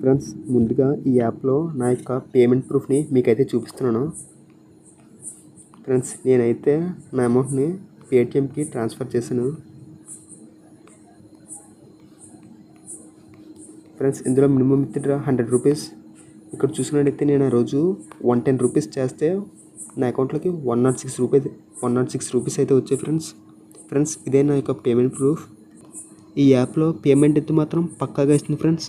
friends ముందుగా ఈ యాప్లో నా యొక్క పేమెంట్ ప్రూఫ్ని మీకైతే చూపిస్తున్నాను ఫ్రెండ్స్ నేనైతే నా అమౌంట్ని పేటిఎంకి ట్రాన్స్ఫర్ చేశాను ఫ్రెండ్స్ ఇందులో మినిమం విత్డ్రా హండ్రెడ్ రూపీస్ ఇక్కడ చూసినట్టయితే నేను ఆ రోజు వన్ టెన్ రూపీస్ చేస్తే నా అకౌంట్లోకి one not six rupees one not six rupees అయితే వచ్చాయి ఫ్రెండ్స్ ఫ్రెండ్స్ ఇదే నా యొక్క పేమెంట్ ప్రూఫ్ ఈ యాప్లో పేమెంట్ అయితే మాత్రం పక్కాగా ఇస్తుంది friends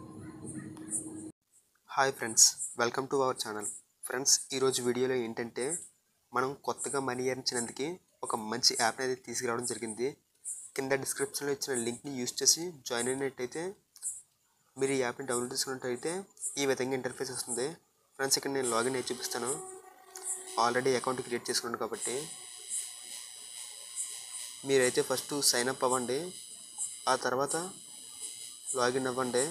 hi friends welcome to our channel friends ఈరోజు వీడియోలో ఏంటంటే మనం కొత్తగా మనీ ఎర్నించినందుకు ఒక మంచి యాప్ని అయితే తీసుకురావడం జరిగింది కింద డిస్క్రిప్షన్లో ఇచ్చిన లింక్ని యూస్ చేసి జాయిన్ అయినట్టయితే మీరు ఈ యాప్ని డౌన్లోడ్ చేసుకున్నట్టయితే ఈ విధంగా ఇంటర్ఫేస్ వస్తుంది ఫ్రెండ్స్ ఇక్కడ నేను లాగిన్ అయ్యి చూపిస్తాను ఆల్రెడీ అకౌంట్ క్రియేట్ చేసుకున్నాను కాబట్టి మీరైతే ఫస్ట్ సైన్ అప్ అవ్వండి ఆ తర్వాత లాగిన్ అవ్వండి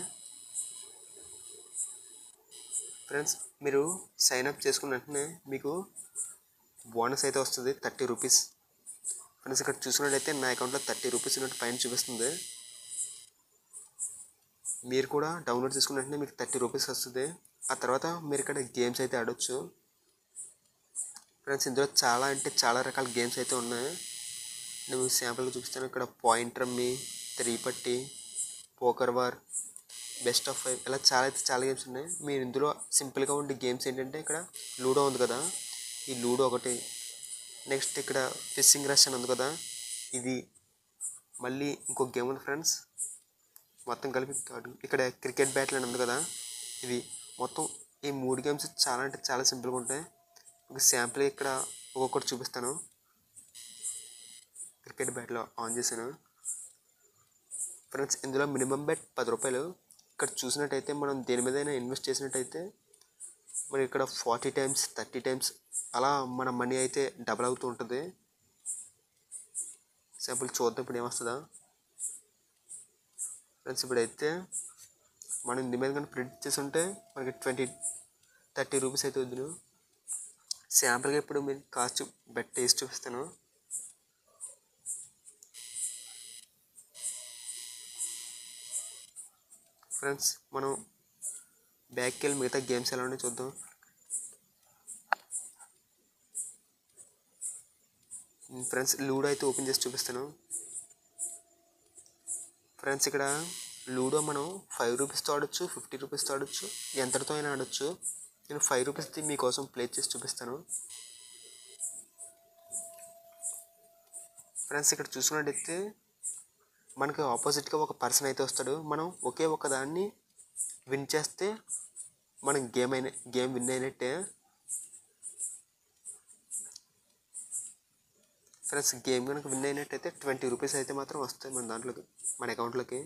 ఫ్రెండ్స్ మీరు సైన్ అప్ చేసుకున్న వెంటనే మీకు బోనస్ అయితే వస్తుంది థర్టీ రూపీస్ ఫ్రెండ్స్ ఇక్కడ చూసినట్టయితే నా అకౌంట్లో థర్టీ రూపీస్ ఉన్నట్టు పైన చూపిస్తుంది మీరు కూడా డౌన్లోడ్ చేసుకున్న వెంటనే మీకు థర్టీ రూపీస్ వస్తుంది ఆ తర్వాత మీరు ఇక్కడ గేమ్స్ అయితే ఆడొచ్చు ఫ్రెండ్స్ ఇందులో చాలా అంటే చాలా రకాల గేమ్స్ అయితే ఉన్నాయి నేను శాంపుల్గా చూపిస్తాను ఇక్కడ point rummy three patti poker war best of five ఇలా చాలా అయితే చాలా గేమ్స్ ఉన్నాయి మీరు ఇందులో సింపుల్గా ఉండే గేమ్స్ ఏంటంటే ఇక్కడ లూడో ఉంది కదా ఈ లూడో ఒకటి నెక్స్ట్ ఇక్కడ ఫిషింగ్ రష్ అని ఉంది కదా ఇది మళ్ళీ ఇంకో గేమ్ ఉంది ఫ్రెండ్స్ మొత్తం కలిపి కాదు ఇక్కడ క్రికెట్ బ్యాట్లు అని ఉంది కదా ఇది మొత్తం ఈ మూడు గేమ్స్ చాలా అంటే చాలా సింపుల్గా ఉంటాయి ఒక శాంపుల్ ఇక్కడ ఒక్కొక్కటి చూపిస్తాను క్రికెట్ బ్యాట్లో ఆన్ చేశాను ఫ్రెండ్స్ ఇందులో మినిమం బెట్ పది రూపాయలు ఇక్కడ చూసినట్టయితే మనం దేని మీదైనా ఇన్వెస్ట్ చేసినట్టయితే మరి ఇక్కడ ఫార్టీ టైమ్స్ థర్టీ టైమ్స్ అలా మన మనీ అయితే డబల్ అవుతూ ఉంటుంది శాంపుల్ చూద్దాం ఇప్పుడు ఏమొస్తుందా ఫ్రెండ్స్ ఇప్పుడైతే మనం ఇంటి మీద కానీ ప్రింట్ చేసి ఉంటే మనకి ట్వంటీ థర్టీ రూపీస్ అయితే వద్దును శాంపుల్గా ఇప్పుడు మీరు కాస్ట్ బెట్ టేస్ట్ చూపిస్తాను ఫ్రెండ్స్ మనం బ్యాక్కి వెళ్ళి మిగతా గేమ్స్ ఎలా ఉన్నాయో చూద్దాం ఫ్రెండ్స్ లూడో అయితే ఓపెన్ చేసి చూపిస్తాను ఫ్రెండ్స్ ఇక్కడ లూడో మనం ఫైవ్ రూపీస్తో ఆడొచ్చు ఫిఫ్టీ రూపీస్తో ఆడొచ్చు ఎంతటితో అయినా ఆడొచ్చు నేను ఫైవ్ రూపీస్ది మీకోసం ప్లే చేసి చూపిస్తాను ఫ్రెండ్స్ ఇక్కడ చూసుకున్నట్టయితే మనకి ఆపోజిట్గా ఒక పర్సన్ అయితే వస్తాడు మనం ఒకే ఒక దాన్ని విన్ చేస్తే మనం గేమ్ అయిన గేమ్ విన్ అయినట్టే ఫ్రెండ్స్ గేమ్ కనుక విన్ అయినట్టయితే ట్వంటీ రూపీస్ అయితే మాత్రం వస్తాయి మన దాంట్లోకి మన అకౌంట్లోకి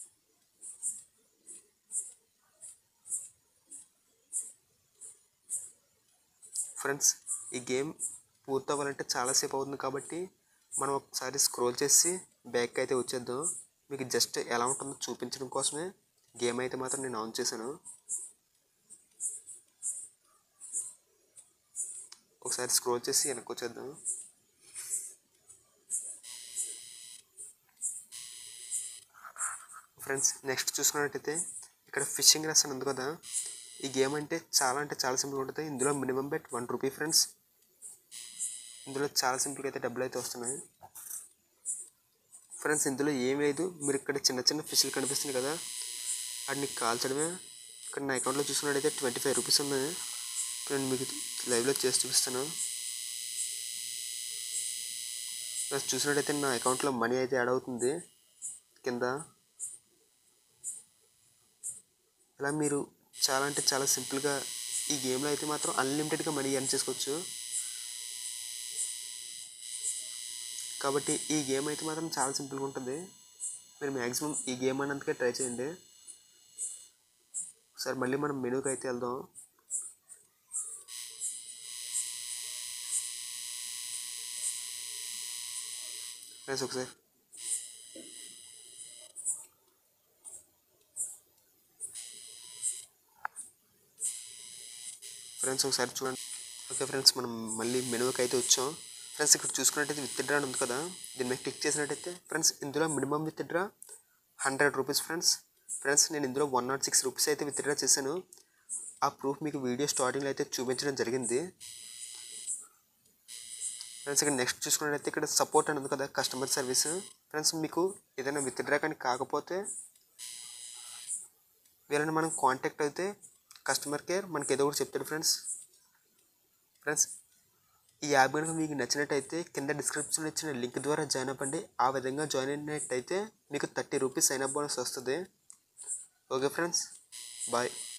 ఫ్రెండ్స్ ఈ గేమ్ పూర్తి అవ్వాలంటే చాలాసేపు అవుతుంది కాబట్టి మనం ఒకసారి స్క్రోల్ చేసి బ్యాక్ అయితే వచ్చేద్దాం మీకు జస్ట్ ఎలా ఉంటుందో చూపించడం కోసమే గేమ్ అయితే మాత్రం నేను ఆన్ చేశాను ఒకసారి స్క్రోల్ చేసి వెనక్కి వచ్చేద్దాం ఫ్రెండ్స్ నెక్స్ట్ చూసుకున్నట్టయితే ఇక్కడ ఫిషింగ్ రెస్ అని ఉంది కదా ఈ గేమ్ అంటే చాలా అంటే చాలా సింపుల్ ఉంటుంది ఇందులో minimum bet one rupee friends ఇందులో చాలా సింపుల్గా అయితే డబ్బులు అయితే వస్తున్నాయి ఫ్రెండ్స్ ఇందులో ఏం లేదు మీరు ఇక్కడ చిన్న చిన్న ఫిష్లు కనిపిస్తుంది కదా వాటిని కాల్చడమే ఇక్కడ నా అకౌంట్లో చూసుకున్నట్టయితే ట్వంటీ ఫైవ్ రూపీస్ ఉన్నాయి నేను మీకు లైవ్లో చేసి చూపిస్తాను ఫ్రెండ్స్ చూసినట్టయితే నా అకౌంట్లో మనీ అయితే యాడ్ అవుతుంది కింద ఇలా మీరు చాలా అంటే చాలా సింపుల్గా ఈ గేమ్లో అయితే మాత్రం అన్లిమిటెడ్గా మనీ ఎర్న్ చేసుకోవచ్చు కాబట్టి ఈ గేమ్ అయితే మాత్రం చాలా సింపుల్గా ఉంటుంది మీరు మ్యాక్సిమం ఈ గేమ్ అన్నంతకే ట్రై చేయండి ఒకసారి మళ్ళీ మనం మెనూకి అయితే వెళ్దాం ఫ్రెండ్స్ ఒకసారి ఫ్రెండ్స్ ఒకసారి చూడండి ఓకే ఫ్రెండ్స్ మనం మళ్ళీ మెనూకి అయితే వచ్చాం ఫ్రెండ్స్ ఇక్కడ చూసుకున్నట్టయితే విత్ డ్రా ఉంది కదా దీని మీద క్లిక్ చేసినట్టయితే ఫ్రెండ్స్ ఇందులో minimum withdraw hundred rupees friends friends నేను ఇందులో వన్ నాట్ సిక్స్ రూపీస్ అయితే విత్డ్రా చేశాను ఆ ప్రూఫ్ మీకు వీడియో స్టార్టింగ్లో అయితే చూపించడం జరిగింది ఫ్రెండ్స్ ఇక్కడ నెక్స్ట్ చూసుకున్నట్లయితే ఇక్కడ సపోర్ట్ అని ఉంది కదా కస్టమర్ సర్వీస్ ఫ్రెండ్స్ మీకు ఏదైనా విత్డ్రా కానీ కాకపోతే వీళ్ళని మనం కాంటాక్ట్ అయితే కస్టమర్ కేర్ మనకి ఏదో ఒకటి చెప్తాడు ఫ్రెండ్స్ ఫ్రెండ్స్ ఈ యాప్ కనుక మీకు నచ్చినట్టయితే కింద డిస్క్రిప్షన్లో ఇచ్చిన లింక్ ద్వారా జాయిన్ అవ్వండి ఆ విధంగా జాయిన్ అయినట్టయితే మీకు thirty rupees sign up bonus వస్తుంది ఓకే ఫ్రెండ్స్ బాయ్